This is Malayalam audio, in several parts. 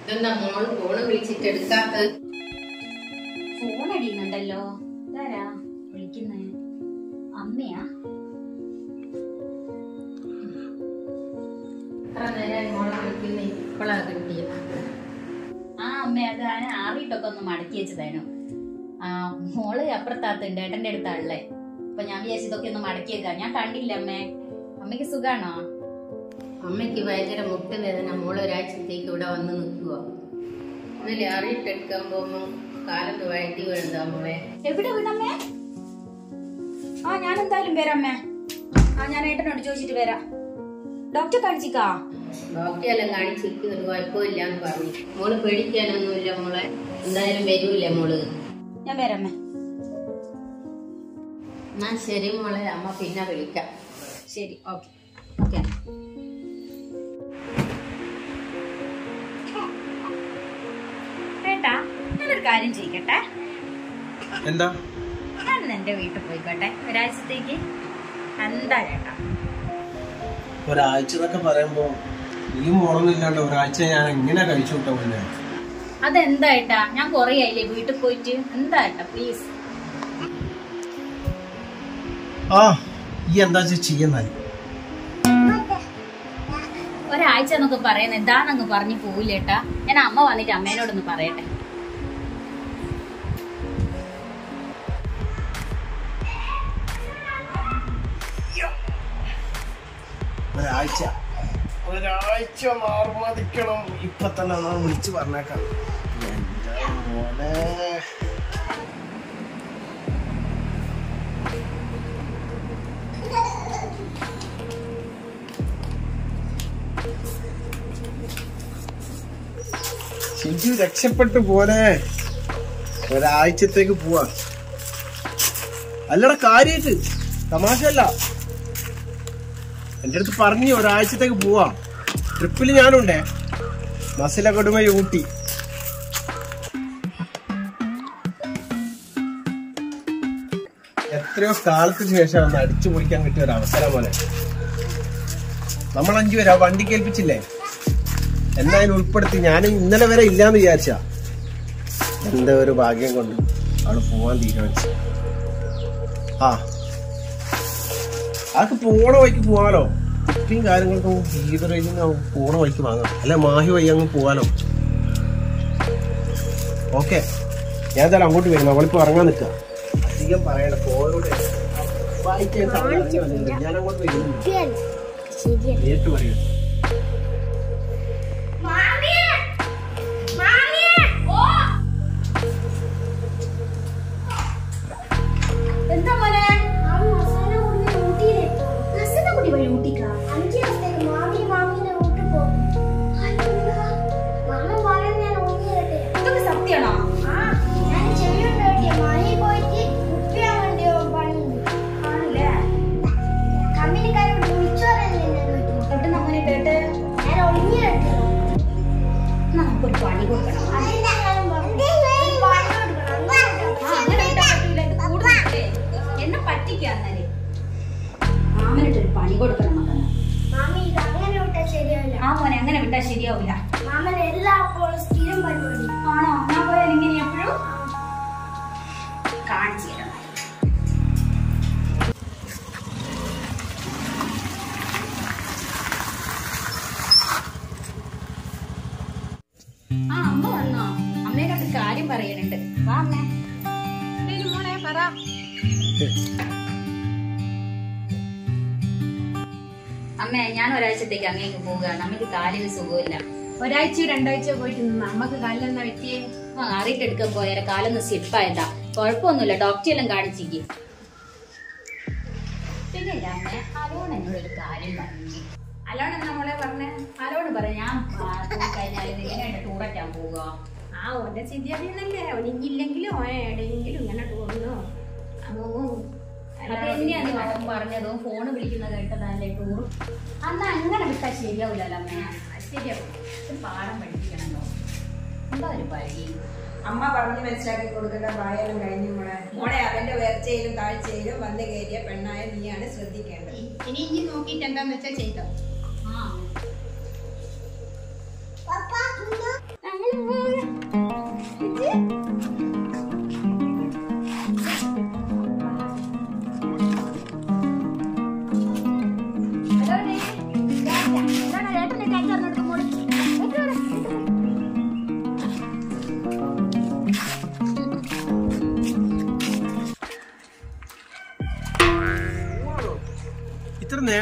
ഇതെന്താ മോള് ഫോണ് വിളിച്ചിട്ട് എടുക്കാത്തത് ഫോൺ അടിയുന്നുണ്ടല്ലോ ഇതാരാ വിളിക്കുന്നേ അമ്മയാ എത്ര നേരം മോളെ വിളിക്കുന്നേ ഇപ്പോഴാ കിട്ടിയത് ആ അമ്മ അത് ഞാൻ ആറിയിട്ടൊക്കെ ഒന്ന് മടക്കി വെച്ചതായിരുന്നു ആ മോള് അപ്പുറത്താത്തുണ്ട് ഏട്ടന്റെ അടുത്താണല്ലേ അപ്പൊ ഞാൻ വിചാരിച്ചു ഇതൊക്കെ ഒന്ന് മടക്കി വെക്കാം ഞാൻ കണ്ടില്ല അമ്മേ അമ്മയ്ക്ക് സുഖാണോ അമ്മയ്ക്ക് ഭയങ്കര മുട്ടുവേദന മോള് ഒരാഴ്ചത്തേക്ക് ഇവിടെ വന്ന് നിൽക്കുക ഇന്നലെ അറിയിട്ടെടുക്കാൻ പോകുമ്പോൾ കാലത്ത് വഴറ്റി വീഴുതാ മോളെ എവിടെ വീണമ്മേ ആ ഞാൻ എന്തായാലും വരാം അമ്മേ ആ ഞാൻ ഏട്ടനോട് ചോദിച്ചിട്ട് വരാം ഡോക്ടറെ കാണിച്ചിക്കാ ഡോക്ടറെല്ലാം കാണിച്ചിട്ട് ഒരു കുഴപ്പമില്ല എന്ന് പറഞ്ഞു മോള് പേടിക്കാനൊന്നുമില്ല മോളെ എന്തായാലും വരൂല്ലേ മോള് ഞാൻ വരാം അമ്മേ എന്നാ ശരി മോളെ അമ്മ പിന്നെ വിളിക്കാം ശരി ഓക്കെ ഓക്കെ ഏട്ടാ ഞാനൊരു കാര്യം ചെയ്യട്ടെ എന്താ ഞാൻ എന്റെ വീട്ടിൽ പോയിക്കോട്ടെ ഒരാഴ്ചത്തേക്ക് എന്താ ചേട്ടാ ഒരാഴ്ച എന്നൊക്കെ പറയുമ്പോ നീ മോളൊന്നുമില്ലാണ്ട് ഒരാഴ്ച ഞാൻ എങ്ങനെ കഴിച്ചു വിട്ടാ പിന്നെ അതെന്താ ഏട്ടാ ഞാൻ കൊറേ ആയില്ലേ വീട്ടിൽ പോയിട്ട് എന്താ ഏട്ടാ പ്ലീസ് ആ ഈ എന്താ ചെയ്യുന്ന ഒരാഴ്ച എന്നൊക്കെ പറയുന്നത് എന്താന്നങ്ങ് പറഞ്ഞു പോവില്ല ഏട്ടാ ഞാൻ അമ്മ വന്നിട്ട് അമ്മേനോടൊന്ന് പറയട്ടെ ഒരാഴ്ച ഒരാഴ്ച മാറുമതിക്കണം ഇപ്പൊ തന്നെ ഒന്ന് വിളിച്ചു പറഞ്ഞേക്കാം എന്റെ മോനെ ചിഞ്ചു രക്ഷപ്പെട്ടു പോലെ ഒരാഴ്ചത്തേക്ക് പോവാ അല്ലടാ കാര്യായിട്ട് തമാശയല്ല എന്റെ അടുത്ത് പറഞ്ഞു ഒരാഴ്ചത്തേക്ക് പോവാ ട്രിപ്പിൽ ഞാനുണ്ടേ മസിലക്കൊടുമ ഊട്ടി എത്രയോ കാലത്തിന് ശേഷം ഒന്ന് അടിച്ചു പൊളിക്കാൻ കിട്ടിയ ഒരു അവസരം പോലെ നമ്മൾ അഞ്ചു പേര് ആ വണ്ടി കേൾപ്പിച്ചില്ലേ എന്നാലും ഉൾപ്പെടുത്തി ഞാൻ ഇന്നലെ വരെ ഇല്ലാന്ന് വിചാരിച്ച എന്റെ ഒരു ഭാഗ്യം കൊണ്ട് അവള് പോവാൻ തീരുമാനിച്ചു ആ അതൊക്കെ പോണ വഴിക്ക് പോവാലോ കുപ്പിയും കാര്യങ്ങൾക്കും ബീവറേജിന് പോണ വഴിക്ക് വാങ്ങാം അല്ലെ മാഹി വഴി അങ്ങ് പോവാലോ ഓക്കെ ഞാൻ എന്തായാലും അങ്ങോട്ട് വരുന്നു അവളിപ്പോ ഇറങ്ങാൻ നിൽക്കുക അധികം പറയണ്ട ഫോണിലൂടെ വായിക്കാൻ സമയം ഇറങ്ങി വന്നിട്ടുണ്ട്. ഞാൻ അങ്ങോട്ട് വരുന്നു നേരിട്ട് പറയൂ എന്താ മോനെ ഇതൊക്കെ സത്യമാണോ ആണല്ലേ എവിടെ നമ്മനെ കേട്ട് എന്നാ നമുക്കൊരു പണി കൊടുക്കണം ആ, അങ്ങനെ വിട്ടാ പറ്റൂല. ഇത് കൂടുതലല്ലേ? എന്നെ പറ്റിക്കാന്നല്ലേ മാമനിട്ടൊരു പണി കൊടുക്കണം മകന് ശരിയല്ല ആ മോനെ അങ്ങനെ വിട്ടാ ശരിയാവില്ല മാമൻ എല്ലാ അപ്പോഴും സ്ഥിരം പരിപാടി ആണോ ഞാൻ പോയാൽ ഇങ്ങനെ എപ്പോഴും കാണിച്ചു തരാം ആ അമ്മ വന്നോ അമ്മേനോട് കാര്യം പറയാനുണ്ട് വാ അമ്മേ മോളെ പറ അമ്മേ ഞാൻ ഒരാഴ്ചത്തേക്ക് അങ്ങേക്ക് പോവുകയാണ് അമ്മയ്ക്ക് കാലിന് സുഖമില്ല ഒരാഴ്ച രണ്ടാഴ്ച പോയിട്ട് നിന്ന് അമ്മക്ക് കാലിലെന്നാ പറ്റിയേ ആ അറിയിട്ടെടുക്കാൻ പോയാൽ കാലൊന്ന് സ്ലിപ്പായതാ കുഴപ്പമൊന്നുമില്ല ഡോക്ടറെ എല്ലാം കാണിച്ചിക്ക് പിന്നെ അമ്മേ അലോൺ എന്നോട് ഒരു കാര്യം പറഞ്ഞു അലോൺ നമ്മളെ പറഞ്ഞ അലോൺ പറഞ്ഞു ഞാൻ ആ, പോയി കഴിഞ്ഞാൽ ഇങ്ങനെ ടൂററ്റാൻ പോവുക ആ ഓന്റെ സ്ഥിതി അറിയുന്നല്ലേ അവൻ ഇല്ലെങ്കിലും ഓൻ എവിടെയെങ്കിലും ഇങ്ങനെ ടൂറിനോ അങ്ങോ അതെന്നെയാണ് അവൻ പറഞ്ഞതും ഫോണ് വിളിക്കുന്നത് കേട്ടതല്ലേ ടൂർ അന്ന് അങ്ങനെ വിട്ടാൽ ശരിയാവില്ലല്ലോ അമ്മേ ശരിയാവും ഒരു പാഠം പഠിപ്പിക്കണല്ലോ എന്താ ഒരു പഴകി അമ്മ പറഞ്ഞ് മനസ്സിലാക്കി കൊടുക്കേണ്ട പ്രായം കഴിഞ്ഞു മോളെ മോളെ അവന്റെ ഉയർച്ചയിലും താഴ്ചയിലും വന്നു കയറിയ പെണ്ണായ നീയാണ് ശ്രദ്ധിക്കേണ്ടത് ഇനി ഇനി നോക്കിയിട്ട് എന്താന്ന് വെച്ചാ ചെയ്തോ ആ പപ്പ ഞങ്ങൾ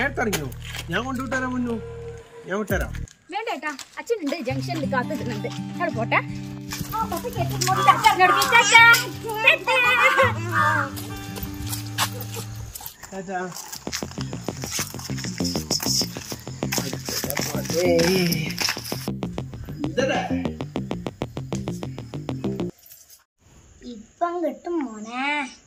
നേരത്തെ ഇറങ്ങിയോ ഞാൻ കൊണ്ടുവിട്ടാരാ മുന്നു ഞാൻ വിട്ടുതരാം വേണ്ട ഏട്ടാ അച്ഛനുണ്ട് ജംഗ്ഷനിൽ കാത്തിരുന്നുണ്ട് അവിടെ പോട്ടെ ആ, ബസ് കയറ്റി ഇങ്ങോട്ട് ചാച്ച അങ്ങോട്ട് കയറ്റി. ചാച്ച. ചാച്ച. ടാറ്റാ ഇതല്ലേ ഇപ്പം കിട്ടും മോനെ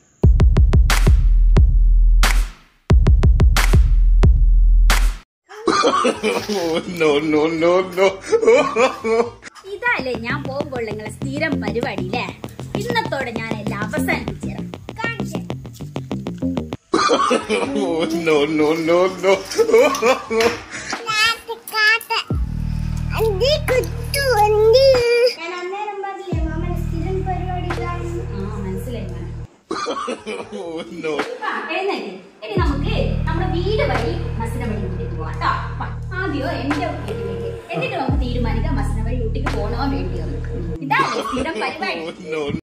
ഇതല്ലേ ഞാൻ പോകുമ്പോൾ നിങ്ങളെ സ്ഥിരം പരിപാടി അല്ലേ ഇന്നത്തോടെ ഞാൻ എല്ലാം അവസാനിപ്പിച്ചു തരാം കാണിച്ചേ ഞാൻ അന്നേരം പറഞ്ഞില്ലേ മാമന് സ്ഥിരം പരിപാടി ഇതാണെന്ന്. ആ മനസ്സിലായി മോനെ. ഇപ്പ എഴുന്നേറ്റ്. ഇനി നമുക്ക് നമ്മുടെ വീട് വഴി മസിന വഴി ഊട്ടിക്ക് പോവാം ട്ടോ. വാ. ആദ്യം എന്റെ വീട്ടിലേക്ക് എന്നിട്ട് നമുക്ക് തീരുമാനിക്കാം മസിന വഴി ഊട്ടിക്ക് പോകണോ വേണ്ടിയോ എന്ന്. ഇതാണ് സ്ഥിരം പരിപാടി